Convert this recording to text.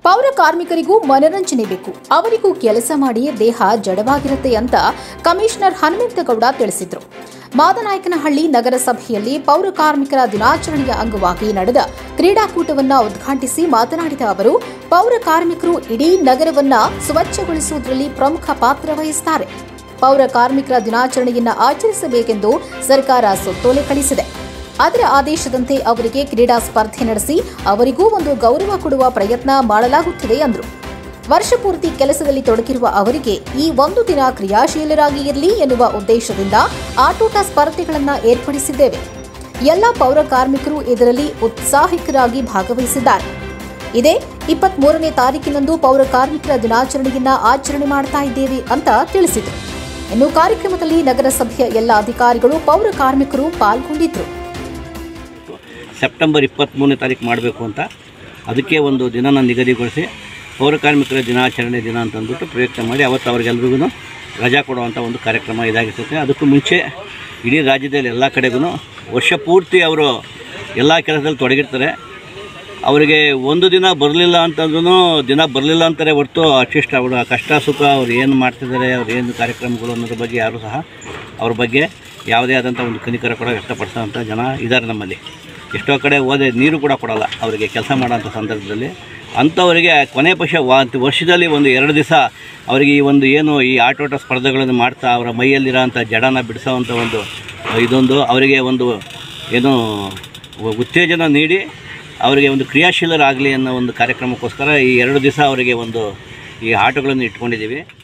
ಪೌರ ಕಾರ್ಮಿಕರಿಗೂ ಮನರಂಜನೆ ಬೇಕು ಅವರಿಗೂ ಕೆಲಸ ಮಾಡಿ ದೇಹ ಜಡವಾಗಿರುತ್ತೆ ಅಂತ ಕಮಿಷನರ್ ಹನುಮಂತಗೌಡ ತಿಳಿಸಿದರು ಮಾದನಾಯಕನಹಳ್ಳಿ ನಗರಸಭೆಯಲ್ಲಿ ಪೌರ ಕಾರ್ಮಿಕರ ದಿನಾಚರಣೆಯ ಅಂಗವಾಗಿ ನಡೆದ ಕ್ರೀಡಾಕೂಟವನ್ನ ಉದ್ಘಾಟಿಸಿ ಮಾತನಾಡಿದ ಅವರು ಪೌರ ಕಾರ್ಮಿಕರು ಇಡೀ ನಗರವನ್ನ ಸ್ವಚ್ಛಗೊಳಿಸುವುದರಲ್ಲಿ ಪ್ರಮುಖ ಪಾತ್ರ ವಹಿಸುತ್ತಾರೆ ಪೌರ ಕಾರ್ಮಿಕರ ದಿನಾಚರಣೆಯನ್ನ ಆಚರಿಸಬೇಕೆಂದು ಸರ್ಕಾರ ಸುತ್ತೋಲೆ ಕಳಿಸಿದೆ ಅದರ ಆದೇಶದಂತೆ ಅವರಿಗೆ ಕ್ರೀಡಾ ಸ್ಪರ್ಧೆ ನಡೆಸಿ ಅವರಿಗೂ ಒಂದು ಗೌರವ ಕೊಡುವ ಪ್ರಯತ್ನ ಮಾಡಲಾಗುತ್ತಿದೆ ಎಂದರು ವರ್ಷಪೂರ್ತಿ ಕೆಲಸದಲ್ಲಿ ತೊಡಗಿರುವ ಅವರಿಗೆ ಈ ಒಂದು ದಿನ ಕ್ರಿಯಾಶೀಲರಾಗಿ ಇರಲಿ ಎನ್ನುವ ಉದ್ದೇಶದಿಂದ ಆಟೋಟ ಸ್ಪರ್ಧೆಗಳನ್ನು ಏರ್ಪಡಿಸಿದ್ದೇವೆ ಎಲ್ಲ ಪೌರ ಕಾರ್ಮಿಕರು ಇದರಲ್ಲಿ ಉತ್ಸಾಹಿಕರಾಗಿ ಭಾಗವಹಿಸಿದ್ದಾರೆ ಇದೇ ಇಪ್ಪತ್ತ್ ಮೂರನೇ ತಾರೀಕಿನಂದು ಪೌರ ಕಾರ್ಮಿಕರ ದಿನಾಚರಣೆಯನ್ನ ಆಚರಣೆ ಮಾಡ್ತಾ ಇದ್ದೇವೆ ಅಂತ ತಿಳಿಸಿದರು ಇನ್ನು ಕಾರ್ಯಕ್ರಮದಲ್ಲಿ ನಗರಸಭೆಯ ಎಲ್ಲ ಅಧಿಕಾರಿಗಳು ಪೌರ ಕಾರ್ಮಿಕರು ಪಾಲ್ಗೊಂಡಿದ್ದರು ಸೆಪ್ಟೆಂಬರ್ ಇಪ್ಪತ್ತ್ಮೂರನೇ ತಾರೀಕು ಮಾಡಬೇಕು ಅಂತ ಅದಕ್ಕೆ ಒಂದು ದಿನನ ನಿಗದಿಗೊಳಿಸಿ ಪೌರ ಕಾರ್ಮಿಕರ ದಿನಾಚರಣೆ ದಿನ ಅಂತ ಅಂದ್ಬಿಟ್ಟು ಪ್ರಯುಕ್ತ ಮಾಡಿ ಅವತ್ತು ಅವ್ರಿಗೆಲ್ರಿಗೂ ರಜಾ ಕೊಡುವಂಥ ಒಂದು ಕಾರ್ಯಕ್ರಮ ಇದಾಗಿರ್ತೈತೆ ಅದಕ್ಕೂ ಮುಂಚೆ ಇಡೀ ರಾಜ್ಯದಲ್ಲಿ ಎಲ್ಲ ಕಡೆಗೂ ವರ್ಷ ಪೂರ್ತಿ ಅವರು ಎಲ್ಲ ಕೆಲಸದಲ್ಲಿ ತೊಡಗಿರ್ತಾರೆ ಅವರಿಗೆ ಒಂದು ದಿನ ಬರಲಿಲ್ಲ ಅಂತಂದ್ರೂ ದಿನ ಬರಲಿಲ್ಲ ಅಂತಾರೆ ಹೊರತು ಅಟ್ಲೀಸ್ಟ್ ಅವರ ಕಷ್ಟ ಸುಖ ಅವ್ರು ಏನು ಮಾಡ್ತಿದ್ದಾರೆ ಅವ್ರು ಏನು ಕಾರ್ಯಕ್ರಮಗಳು ಅನ್ನೋದ್ರ ಬಗ್ಗೆ ಯಾರೂ ಸಹ ಅವ್ರ ಬಗ್ಗೆ ಯಾವುದೇ ಆದಂಥ ಒಂದು ಕನಿಕರ ಕೂಡ ವ್ಯಕ್ತಪಡಿಸೋಂಥ ಜನ ಇದ್ದಾರೆ ನಮ್ಮಲ್ಲಿ ಎಷ್ಟೋ ಕಡೆ ಹೋದೆ ನೀರು ಕೂಡ ಕೊಡಲ್ಲ ಅವರಿಗೆ ಕೆಲಸ ಮಾಡೋಂಥ ಸಂದರ್ಭದಲ್ಲಿ ಅಂಥವರಿಗೆ ಕೊನೆ ಪಕ್ಷ ವಾ ವರ್ಷದಲ್ಲಿ ಒಂದು ಎರಡು ದಿವಸ ಅವರಿಗೆ ಈ ಒಂದು ಏನು ಈ ಆಟೋಟ ಸ್ಪರ್ಧೆಗಳನ್ನು ಮಾಡ್ತಾ ಅವರ ಮೈಯಲ್ಲಿರೋ ಅಂಥ ಜಡನ ಬಿಡಿಸೋವಂಥ ಒಂದು ಇದೊಂದು ಅವರಿಗೆ ಒಂದು ಏನು ಉತ್ತೇಜನ ನೀಡಿ ಅವರಿಗೆ ಒಂದು ಕ್ರಿಯಾಶೀಲರಾಗಲಿ ಅನ್ನೋ ಒಂದು ಕಾರ್ಯಕ್ರಮಕ್ಕೋಸ್ಕರ ಈ ಎರಡು ದಿವಸ ಅವರಿಗೆ ಒಂದು ಈ ಆಟೋಗಳನ್ನು ಇಟ್ಕೊಂಡಿದ್ದೀವಿ